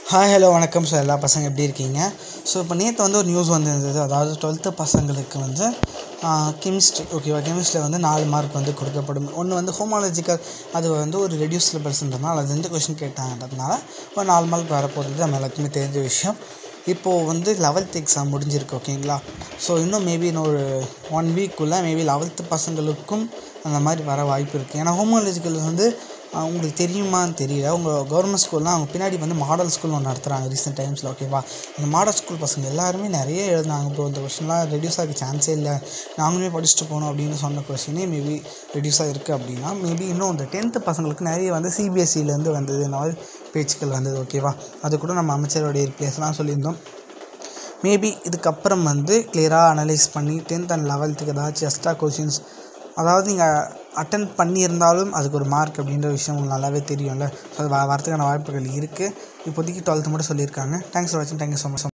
hi hello வணக்கம் so எல்லா பசங்க எப்படி இருக்கீங்க ஸோ இப்போ நேற்று வந்து ஒரு நியூஸ் வந்திருந்தது அதாவது டுவெல்த்து பசங்களுக்கு வந்து கெமிஸ்ட்ரி ஓகேவா கெமிஸ்ட்ரியில் வந்து நாலு மார்க் வந்து கொடுக்கப்படும் ஒன்று வந்து ஹோமாலஜிக்கல் அது வந்து ஒரு ரெடியூஸ் சிலபஸ்ன்றதுனால அது ரெண்டு கொஷின் கேட்டாங்கன்றதுனால ஒரு நாலு மார்க் வரப்போகிறது நம்ம எல்லாத்துக்குமே தெரிஞ்ச விஷயம் இப்போது வந்து லெவல்த் எக்ஸாம் முடிஞ்சிருக்கு ஓகேங்களா ஸோ இன்னும் மேபி இன்னும் ஒரு ஒன் வீக்குள்ளே மேபி லெவல்த்து பசங்களுக்கும் அந்த மாதிரி வர வாய்ப்பு இருக்குது ஏன்னா ஹோமாலஜிக்கல் வந்து ஆஹ் உங்களுக்கு தெரியுமான்னு தெரியல உங்கள் கவர்மெண்ட் ஸ்கூல்லாம் அவங்க பின்னாடி வந்து மாடல் ஸ்கூல் ஒன்று நடத்துகிறாங்க ரீசெண்ட் டைம்ஸில் ஓகேவா அந்த மாடல் ஸ்கூல் பசங்க எல்லாருமே நிறைய எழுதுனாங்க ப்ரோ இந்த கொஷின்லாம் ரெடியூஸ் ஆக சான்ஸே இல்லை நாங்களுமே படிச்சுட்டு போகணும் அப்படின்னு சொன்ன கொஷினே மேபி ரெடியூஸாக இருக்குது அப்படின்னா மேபி இன்னும் இந்த டென்த்து பசங்களுக்கு நிறைய வந்து சிபிஎஸ்சிலேருந்து வந்தது இந்த மாதிரி பேச்சுக்கள் வந்தது ஓகேவா அது கூட நம்ம அமைச்சருடைய ரிப்ளேஸ்லாம் சொல்லியிருந்தோம் மேபி இதுக்கப்புறம் வந்து கிளியராக அனலைஸ் பண்ணி டென்த் அண்ட் லெவல்த்துக்கு ஏதாச்சும் எக்ஸ்ட்ரா கொஷின்ஸ் அதாவது நீங்கள் அட்டன் பண்ணியிருந்தாலும் அதுக்கு ஒரு மார்க் அப்படின்ற விஷயம் உங்களுக்கு நல்லாவே தெரியும்ல ஸோ அது வ- வரதுக்கான வாய்ப்புகள் இருக்குது இப்போதைக்கு டுவெல்த்து மட்டும் சொல்லியிருக்காங்க தேங்க்ஸ் ஃபார் வாட்சிங் தேங்க்யூ ஸோ மச்